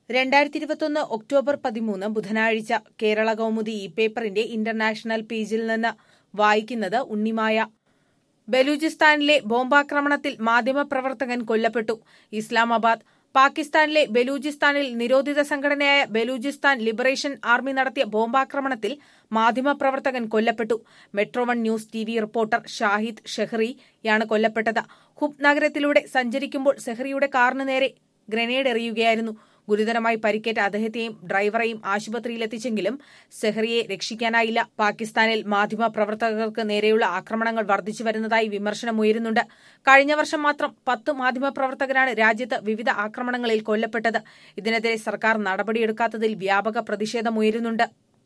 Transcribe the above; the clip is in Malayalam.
രണ്ടായിരത്തി ഇരുപത്തൊന്ന് ഒക്ടോബർ പതിമൂന്ന് ബുധനാഴ്ച കേരള കൗമുദി ഇ പേപ്പറിന്റെ ഇന്റർനാഷണൽ പേജിൽ നിന്ന് വായിക്കുന്നത് ഉണ്ണിമായ ബലൂചിസ്ഥാനിലെ ബോംബാക്രമണത്തിൽ മാധ്യമപ്രവർത്തകൻ കൊല്ലപ്പെട്ടു ഇസ്ലാമാബാദ് പാകിസ്ഥാനിലെ ബലൂചിസ്ഥാനിൽ നിരോധിത സംഘടനയായ ബലൂചിസ്ഥാൻ ലിബറേഷൻ ആർമി നടത്തിയ ബോംബാക്രമണത്തിൽ മാധ്യമപ്രവർത്തകൻ കൊല്ലപ്പെട്ടു metro one news T V reporter Shahid ഷെഹ്റിയാണ് കൊല്ലപ്പെട്ടത് ഹുബ് നഗരത്തിലൂടെ സഞ്ചരിക്കുമ്പോൾ സെഹ്റിയുടെ കാറിന് നേരെ ഗ്രനേഡ് എറിയുകയായിരുന്നു ഗുരുതരമായി പരിക്കേറ്റ അദ്ദേഹത്തെയും ഡ്രൈവറെയും ആശുപത്രിയിലെത്തിച്ചെങ്കിലും സെഹ്റിയെ രക്ഷിക്കാനായില്ല പാകിസ്ഥാനിൽ മാധ്യമ പ്രവർത്തകർക്ക് നേരെയുള്ള ആക്രമണങ്ങൾ വർദ്ധിച്ചു വരുന്നതായി വിമർശനമുയരുന്നുണ്ട് കഴിഞ്ഞ വർഷം മാത്രം പത്ത് മാധ്യമപ്രവർത്തകരാണ് രാജ്യത്ത് വിവിധ ആക്രമണങ്ങളിൽ കൊല്ലപ്പെട്ടത് ഇതിനെതിരെ സർക്കാർ നടപടിയെടുക്കാത്തതിൽ വ്യാപക പ്രതിഷേധമുയരുന്നുണ്ട്